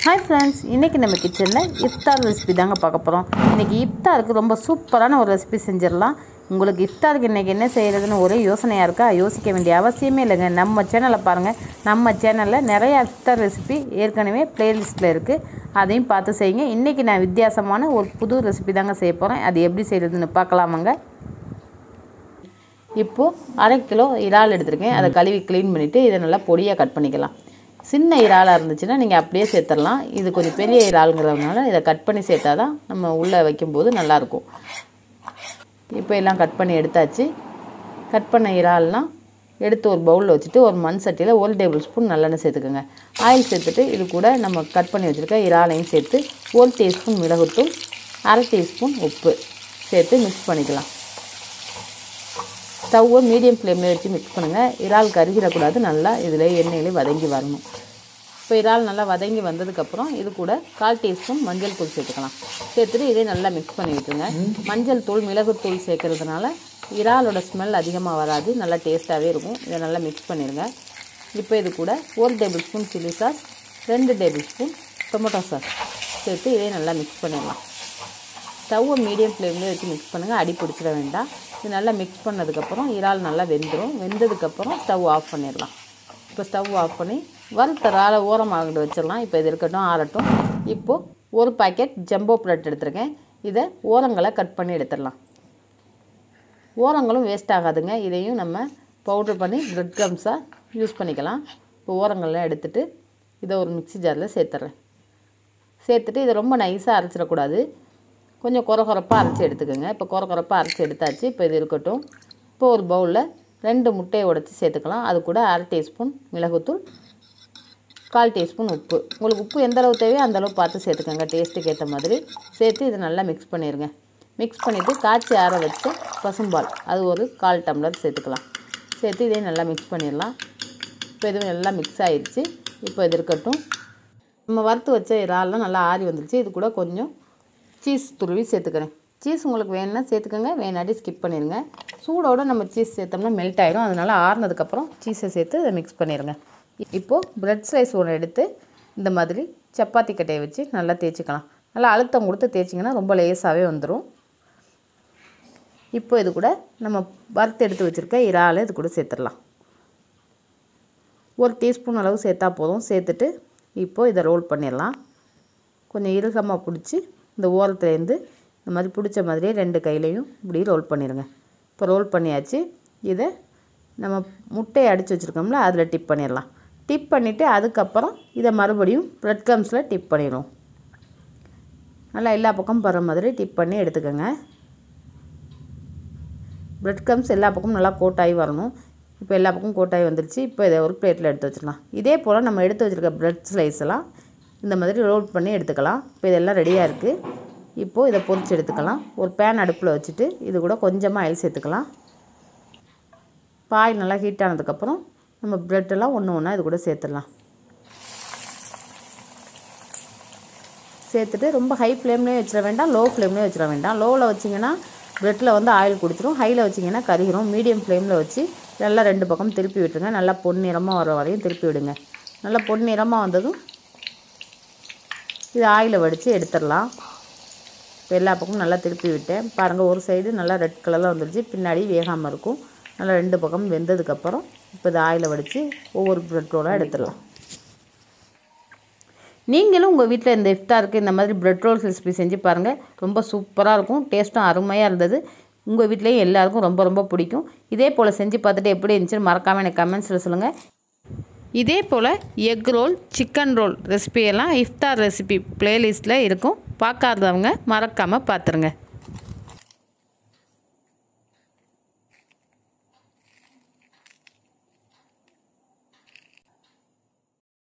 hi friends இன்றைக்கி நம்ம கிச்சனில் இஃப்தார் ரெசிபி தாங்க பார்க்க போகிறோம் இன்றைக்கி இஃப்தாருக்கு ரொம்ப சூப்பரான ஒரு ரெசிபி செஞ்சிடலாம் உங்களுக்கு இஃப்தாருக்கு இன்றைக்கி என்ன செய்கிறதுன்னு ஒரே யோசனையாக இருக்கா யோசிக்க வேண்டிய அவசியமே இல்லைங்க நம்ம சேனலை பாருங்கள் நம்ம சேனலில் நிறையா இஃப்தார் ரெசிபி ஏற்கனவே ப்ளேலிஸ்ட்டில் இருக்குது அதையும் பார்த்து செய்யுங்க இன்றைக்கி நான் வித்தியாசமான ஒரு புது ரெசிபி தாங்க செய்ய போகிறேன் அது எப்படி செய்கிறதுன்னு பார்க்கலாமாங்க இப்போது அரை கிலோ இறால் எடுத்திருக்கேன் அதை கழுவி க்ளீன் பண்ணிவிட்டு இதை நல்லா பொடியாக கட் பண்ணிக்கலாம் சின்ன இறாலாக இருந்துச்சுன்னா நீங்கள் அப்படியே சேர்த்துடலாம் இது கொஞ்சம் பெரிய இறாலுங்கிறதுனால இதை கட் பண்ணி சேர்த்தா தான் நம்ம உள்ளே வைக்கும்போது நல்லாயிருக்கும் இப்போ எல்லாம் கட் பண்ணி எடுத்தாச்சு கட் பண்ண இறால்லாம் எடுத்து ஒரு பவுலில் வச்சுட்டு ஒரு மண் சட்டியில் ஒரு டேபிள் ஸ்பூன் நல்லெண்ணெய் சேர்த்துக்கோங்க ஆயில் சேர்த்துட்டு இது கூட நம்ம கட் பண்ணி வச்சுருக்க இறாலையும் சேர்த்து ஒரு டீஸ்பூன் மிளகுத்தூள் அரை டீஸ்பூன் உப்பு சேர்த்து மிக்ஸ் பண்ணிக்கலாம் ஸ்டவ்வை மீடியம் ஃப்ளேமில் வச்சு மிக்ஸ் பண்ணுங்கள் இறால் கருகிடக்கூடாது நல்லா இதில் எண்ணெயிலே வதங்கி வரணும் இப்போ இறால் நல்லா வதங்கி வந்ததுக்கப்புறம் இது கூட கால் டீஸ்பூன் மஞ்சள் தூள் சேர்த்துக்கலாம் சேர்த்துட்டு இதே நல்லா மிக்ஸ் பண்ணி விட்டுருங்க மஞ்சள் தூள் மிளகுத்தூள் சேர்க்கறதுனால இறாலோட ஸ்மெல் அதிகமாக வராது நல்லா டேஸ்ட்டாகவே இருக்கும் இதை நல்லா மிக்ஸ் பண்ணிடுங்க இப்போ இது கூட ஒரு டேபிள் ஸ்பூன் சில்லி சாஸ் ரெண்டு டேபிள் ஸ்பூன் டொமேட்டோ சாஸ் சேர்த்து இதே நல்லா மிக்ஸ் பண்ணிடலாம் ஸ்டவ்வை மீடியம் ஃப்ளேம்லேயே வச்சு மிக்ஸ் பண்ணுங்கள் அடி பிடிச்சிட வேண்டாம் இது நல்லா மிக்ஸ் பண்ணதுக்கப்புறம் இறால் நல்லா வெந்துடும் வெந்ததுக்கப்புறம் ஸ்டவ் ஆஃப் பண்ணிடலாம் இப்போ ஸ்டவ் ஆஃப் பண்ணி வறுத்த இறாலை ஓரமாக வச்சிடலாம் இப்போ இது இருக்கட்டும் ஆறட்டும் இப்போது ஒரு பாக்கெட் ஜம்போ பிரெட் எடுத்திருக்கேன் இதை ஓரங்களை கட் பண்ணி எடுத்துடலாம் ஓரங்களும் வேஸ்ட் ஆகாதுங்க இதையும் நம்ம பவுட்ரு பண்ணி பிரெட் க்ரம்ஸாக யூஸ் பண்ணிக்கலாம் இப்போ ஓரங்கள்லாம் எடுத்துகிட்டு இதை ஒரு மிக்ஸி ஜாரில் சேர்த்துட்றேன் சேர்த்துட்டு இதை ரொம்ப நைஸாக அரைச்சிடக்கூடாது கொஞ்சம் குறை குறைப்பாக அரைச்சி எடுத்துக்கோங்க இப்போ குறை குறைப்பாக அரைச்சி எடுத்தாச்சு இப்போ இது இருக்கட்டும் இப்போ ஒரு பவுலில் ரெண்டு முட்டையை உடச்சி சேர்த்துக்கலாம் அது கூட அரை டீஸ்பூன் மிளகுத்தூள் கால் டீஸ்பூன் உப்பு உங்களுக்கு உப்பு எந்த அளவு தேவையோ அந்த அளவு பார்த்து சேர்த்துக்கோங்க டேஸ்ட்டுக்கு ஏற்ற மாதிரி சேர்த்து இதை நல்லா மிக்ஸ் பண்ணிடுங்க மிக்ஸ் பண்ணிவிட்டு காய்ச்சி ஆற வச்ச பசும்பால் அது ஒரு கால் டம்ளர் சேர்த்துக்கலாம் சேர்த்து இதையும் நல்லா மிக்ஸ் பண்ணிடலாம் இப்போ இதுவும் நல்லா மிக்ஸ் ஆயிடுச்சு இப்போ இது இருக்கட்டும் நம்ம வறுத்து வச்ச இறால்லாம் நல்லா ஆறி வந்துருச்சு இது கூட கொஞ்சம் சீஸ் துருவி சேர்த்துக்கிறேன் சீஸ் உங்களுக்கு வேணும்னா சேர்த்துக்கோங்க வேணாட்டி ஸ்கிப் பண்ணிடுங்க சூடோடு நம்ம சீஸ் சேர்த்தோம்னா மெல்ட் ஆயிடும் அதனால் ஆறுனதுக்கப்புறம் சீஸை சேர்த்து அதை மிக்ஸ் பண்ணிடுங்க இப்போது பிரெட் ஸ்லைஸ் ஒன்று எடுத்து இந்த மாதிரி சப்பாத்தி கட்டையை வச்சு நல்லா தேய்ச்சிக்கலாம் நல்லா அழுத்தம் கொடுத்து தேய்ச்சிங்கன்னா ரொம்ப லேஸாகவே வந்துடும் இப்போ இது கூட நம்ம வறுத்து எடுத்து வச்சுருக்க இறாலை இது கூட சேர்த்துடலாம் ஒரு டீஸ்பூன் அளவு சேர்த்தா போதும் சேர்த்துட்டு இப்போது இதை ரோல் பண்ணிடலாம் கொஞ்சம் இறுகமாக பிடிச்சி இந்த ஓரத்துலேருந்து இந்த மாதிரி பிடிச்ச மாதிரியே ரெண்டு கையிலையும் இப்படி ரோல் பண்ணிடுங்க இப்போ ரோல் பண்ணியாச்சு இதை நம்ம முட்டையை அடித்து வச்சுருக்கோம்ல அதில் டிப் பண்ணிடலாம் டிப் பண்ணிவிட்டு அதுக்கப்புறம் இதை மறுபடியும் ப்ரெட் க்ரம்ஸில் டிப் பண்ணிடுவோம் நல்லா எல்லா பக்கமும் படுற மாதிரி டிப் பண்ணி எடுத்துக்கோங்க ப்ரெட் க்ரம்ஸ் எல்லா பக்கமும் நல்லா கோட்டாகி வரணும் இப்போ எல்லா பக்கமும் கோட்டாகி வந்துருச்சு இப்போ இதை ஒரு பிளேட்டில் எடுத்து வச்சிடலாம் இதே போல் நம்ம எடுத்து வச்சுருக்க ப்ரெட் ஸ்லைஸ் எல்லாம் இந்த மாதிரி ரோல் பண்ணி எடுத்துக்கலாம் இப்போ இதெல்லாம் ரெடியாக இருக்குது இப்போது இதை பொரிச்சு எடுத்துக்கலாம் ஒரு பேன் அடுப்பில் வச்சுட்டு இது கூட கொஞ்சமாக ஆயில் சேர்த்துக்கலாம் பாயில் நல்லா ஹீட் ஆனதுக்கப்புறம் நம்ம ப்ரெட்டெல்லாம் ஒன்று ஒன்றா இது கூட சேர்த்துடலாம் சேர்த்துட்டு ரொம்ப ஹை ஃப்ளேம்லேயும் வச்சிட வேண்டாம் லோ ஃப்ளேம்லேயும் வச்சிட வேண்டாம் லோவில் வச்சிங்கன்னா ப்ரெட்டில் வந்து ஆயில் குடிச்சிடும் ஹையில் வச்சிங்கன்னா கருகிரும் மீடியம் ஃப்ளேமில் வச்சு நல்லா ரெண்டு பக்கம் திருப்பி விட்டுருங்க நல்லா பொன்னிறமாக வர வரையும் திருப்பி விடுங்க நல்லா பொன்னிறமாக வந்ததும் இது ஆயிலை வடித்து எடுத்துடலாம் இப்போ எல்லா பக்கமும் நல்லா திருப்பி விட்டேன் பாருங்கள் ஒரு சைடு நல்லா ரெட் கலரில் வந்துடுச்சு பின்னாடி வேகாமல் இருக்கும் நல்லா ரெண்டு பக்கம் வெந்ததுக்கப்புறம் இப்போ இது ஆயிலை வடித்து ஒவ்வொரு ப்ரெட் ரோலாக எடுத்துடலாம் நீங்களும் உங்கள் வீட்டில் இந்த இஃப்தாருக்கு இந்த மாதிரி ப்ரெட் ரோல்ஸ் ரெசிபி செஞ்சு பாருங்கள் ரொம்ப சூப்பராக இருக்கும் டேஸ்ட்டும் அருமையாக இருந்தது உங்கள் வீட்லேயும் எல்லாருக்கும் ரொம்ப ரொம்ப பிடிக்கும் இதே போல் செஞ்சு பார்த்துட்டு எப்படி இருந்துச்சுன்னு மறக்காமல் எனக்கு கமெண்ட்ஸில் சொல்லுங்கள் இதே போல் எக் ரோல் சிக்கன் ரோல் ரெசிபியெல்லாம் இஃப்தார் ரெசிபி ப்ளேலிஸ்ட்டில் இருக்கும் பார்க்காதவங்க மறக்காமல் பார்த்துருங்க